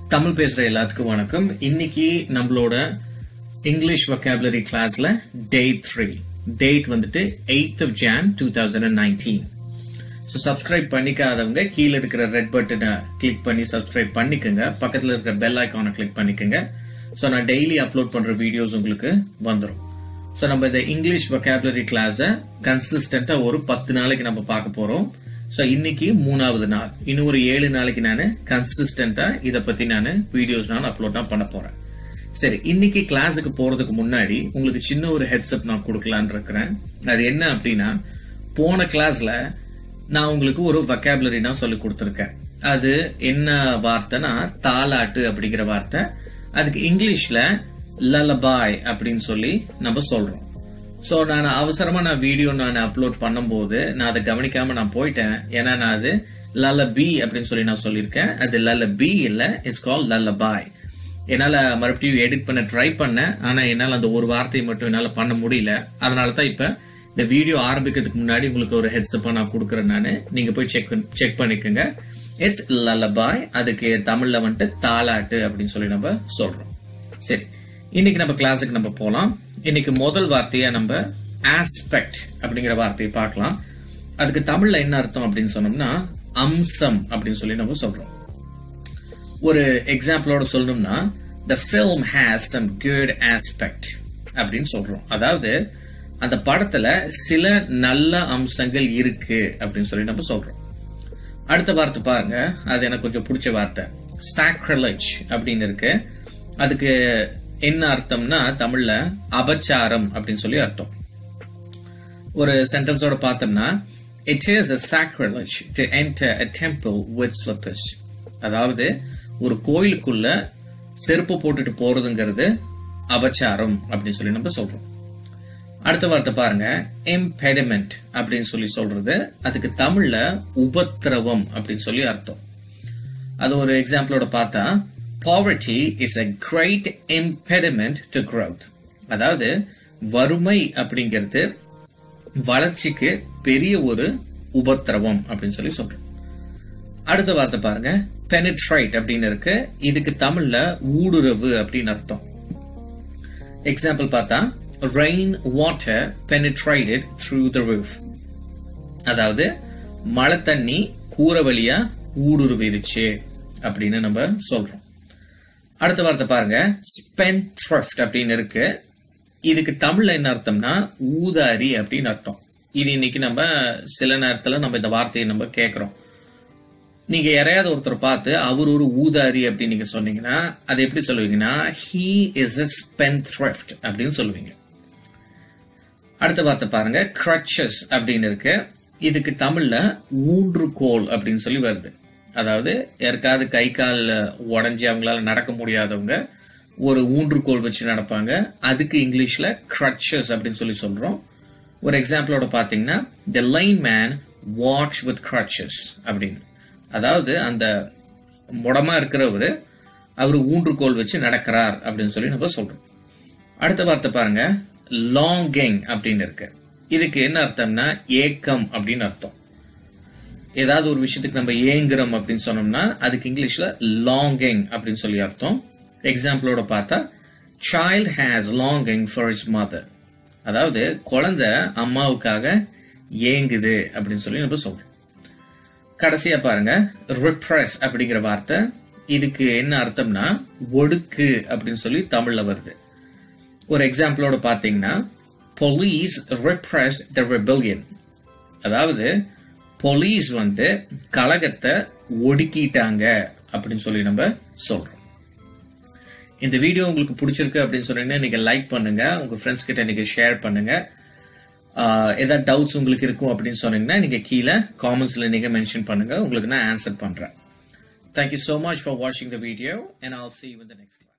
தமிழ் பேசுற எல்லாத்துக்கும் வணக்கம் இன்னைக்கு நம்மளோட இங்கிலீஷ் வொக்காபுலரி கிளாஸ்ல டே த்ரீ டேட் வந்துட்டு eighth of Jan two thousand and nineteen so subscribe பண்ணிக்காதவங்க கீழே இருக்கிற ரெட் பட்டனை கிளிக் பண்ணி சப்ஸ்கிரைப் பண்ணிக்கோங்க பக்கத்தில் இருக்கிற பெல் ஐக்கானை கிளிக் பண்ணிக்கோங்க ஸோ நான் டெய்லி அப்லோட் பண்ற வீடியோஸ் உங்களுக்கு வந்துடும் ஸோ நம்ம இந்த இங்கிலீஷ் வொக்காபுலரி கிளாஸை கன்சிஸ்டண்டா ஒரு பத்து நாளைக்கு நம்ம பார்க்க போறோம் ஸோ இன்னைக்கு மூணாவது நாள் இன்னும் ஒரு ஏழு நாளைக்கு நான் கன்சிஸ்டண்டா இதை பத்தி நான் வீடியோஸ் நான் அப்லோட் தான் பண்ண போறேன் சரி இன்னைக்கு கிளாஸுக்கு போறதுக்கு முன்னாடி உங்களுக்கு சின்ன ஒரு ஹெட்ஸ்அப் நான் கொடுக்கலான்னு இருக்கிறேன் அது என்ன அப்படின்னா போன கிளாஸ்ல நான் உங்களுக்கு ஒரு வொக்காபுலரி நான் சொல்லி கொடுத்துருக்கேன் அது என்ன வார்த்தைனா தாலாட்டு அப்படிங்கிற வார்த்தை அதுக்கு இங்கிலீஷ்ல லலபாய் அப்படின்னு சொல்லி நம்ம சொல்றோம் ஸோ நான் அவசரமா நான் வீடியோ நான் அப்லோட் பண்ணும்போது நான் அதை கவனிக்காம நான் போயிட்டேன் ஏன்னா நான் அது லல பி அப்படின்னு சொல்லி நான் சொல்லியிருக்கேன் அது லல பி இல்ல இட்ஸ் கால் லல பாய் என்னால மறுபடியும் எடிட் பண்ண ட்ரை பண்ணேன் ஆனா என்னால அந்த ஒரு வார்த்தையை மட்டும் என்னால பண்ண முடியல அதனால தான் இப்ப இந்த வீடியோ ஆரம்பிக்கிறதுக்கு முன்னாடி உங்களுக்கு ஒரு ஹெட்ஸ்அப்பா நான் கொடுக்குறேன் நான் நீங்க போய் செக் செக் பண்ணிக்கோங்க இட்ஸ் லலபாய் அதுக்கு தமிழ்ல வந்துட்டு தாலாட்டு அப்படின்னு சொல்லி நம்ம சொல்றோம் சரி இன்னைக்கு நம்ம கிளாஸுக்கு நம்ம போலாம் இன்னைக்கு முதல் வார்த்தையா நம்ம ஆஸ்பெக்ட் அப்படிங்கிற வார்த்தையை பார்க்கலாம் அதுக்கு தமிழ்ல என்ன அர்த்தம் அப்படின்னு சொன்னோம்னா அம்சம் அப்படின்னு சொல்லி நம்ம சொல்றோம் ஒரு எக்ஸாம்பிளோட சொல்லணும்னா the film has some good aspect அப்படின்னு சொல்றோம் அதாவது அந்த படத்துல சில நல்ல அம்சங்கள் இருக்கு அப்படின்னு சொல்லி நம்ம சொல்றோம் அடுத்த வார்த்தை பாருங்க அது எனக்கு கொஞ்சம் பிடிச்ச வார்த்தை சாக்ரலஜ் அப்படின்னு இருக்கு அதுக்கு என்ன அர்த்தம்னா தமிழ்ல அபச்சாரம் அப்படின்னு சொல்லி அர்த்தம் ஒரு சென்டென்ஸோட பார்த்தோம்னா it is a sacrilege to enter a temple with slippers அதாவது ஒரு கோயிலுக்குள்ள செருப்பு போட்டுட்டு போறதுங்கிறது அபச்சாரம் அப்படின்னு சொல்லி நம்ம சொல்றோம் அடுத்த வார்த்தை பாருங்க இம்பெடிமெண்ட் அப்படின்னு சொல்லி சொல்றது அதுக்கு தமிழ்ல உபத்திரவம் அப்படின்னு சொல்லி அர்த்தம் அது ஒரு எக்ஸாம்பிளோட பார்த்தா poverty is a great impediment to growth அதாவது வறுமை அப்படிங்கிறது வளர்ச்சிக்கு பெரிய ஒரு உபத்திரவம் அப்படின்னு சொல்லி சொல்றோம் அடுத்த வார்த்தை பாருங்க பெனிட்ரைட் அப்படின்னு இருக்கு இதுக்கு தமிழ்ல ஊடுருவு அப்படின்னு அர்த்தம் எக்ஸாம்பிள் பார்த்தா rain water penetrated through the roof அதாவது மழை தண்ணி கூரை வழியா ஊடுருவிருச்சு அப்படின்னு நம்ம சொல்றோம் அடுத்த வார்த்தை பாருங்க ஸ்பென் அப்படின்னு இருக்கு இதுக்கு தமிழ்ல என்ன அர்த்தம்னா ஊதாரி அப்படின்னு அர்த்தம் இது இன்னைக்கு நம்ம சில நேரத்துல நம்ம இந்த வார்த்தையை நம்ம கேட்கிறோம் நீங்க யாரையாவது ஒருத்தர் பார்த்து அவர் ஒரு ஊதாரி அப்படின்னு நீங்க சொன்னீங்கன்னா அது எப்படி சொல்லுவீங்கன்னா ஹீ இஸ் அ ஸ்பென் அப்படின்னு சொல்லுவீங்க அடுத்த வார்த்தை பாருங்க crutches அப்படின்னு இருக்கு இதுக்கு தமிழ்ல ஊன்றுகோல் அப்படின்னு சொல்லி வருது அதாவது யாருக்காவது கை கால் உடஞ்சி அவங்களால நடக்க முடியாதவங்க ஒரு ஊன்றுகோல் வச்சு நடப்பாங்க அதுக்கு இங்கிலீஷ்ல crutches அப்படின்னு சொல்லி சொல்றோம் ஒரு எக்ஸாம்பிளோட பாத்தீங்கன்னா the lame man walks with crutches அப்படின்னு அதாவது அந்த முடமா இருக்கிறவரு அவர் ஊன்றுகோல் வச்சு நடக்கிறார் அப்படின்னு சொல்லி நம்ம சொல்றோம் அடுத்த வார்த்தை பாருங்க லாங்கிங் அப்படின்னு இருக்கு இதுக்கு என்ன அர்த்தம்னா ஏக்கம் அப்படின்னு அர்த்தம் ஏதாவது ஒரு விஷயத்துக்கு நம்ம ஏங்குறோம் அப்படின்னு சொன்னோம்னா அதுக்கு இங்கிலீஷ்ல லாங்கிங் அப்படின்னு சொல்லி அர்த்தம் எக்ஸாம்பிளோட பார்த்தா child has longing for its mother அதாவது குழந்தை அம்மாவுக்காக ஏங்குது அப்படின்னு சொல்லி நம்ம சொல்றோம் கடைசியா பாருங்க ரிப்ரஸ் அப்படிங்கிற வார்த்தை இதுக்கு என்ன அர்த்தம்னா ஒடுக்கு அப்படின்னு சொல்லி தமிழ்ல வருது ஒரு எக்ஸாம்பிளோட பாத்தீங்கன்னா போலீஸ் repressed த rebellion அதாவது போலீஸ் வந்து கழகத்தை ஒடுக்கிட்டாங்க அப்படின்னு சொல்லி நம்ம சொல்றோம் இந்த வீடியோ உங்களுக்கு பிடிச்சிருக்கு அப்படின்னு சொன்னீங்கன்னா நீங்க லைக் பண்ணுங்க உங்க ஃப்ரெண்ட்ஸ் கிட்ட நீங்க ஷேர் பண்ணுங்க ஆஹ் ஏதாவது டவுட்ஸ் உங்களுக்கு இருக்கும் அப்படின்னு சொன்னீங்கன்னா நீங்க கீழே காமெண்ட்ஸ்ல நீங்க மென்ஷன் பண்ணுங்க உங்களுக்கு நான் ஆன்சர் பண்றேன் தேங்க்யூ so மச் ஃபார் வாட்சிங் the video and I'll see you in the next class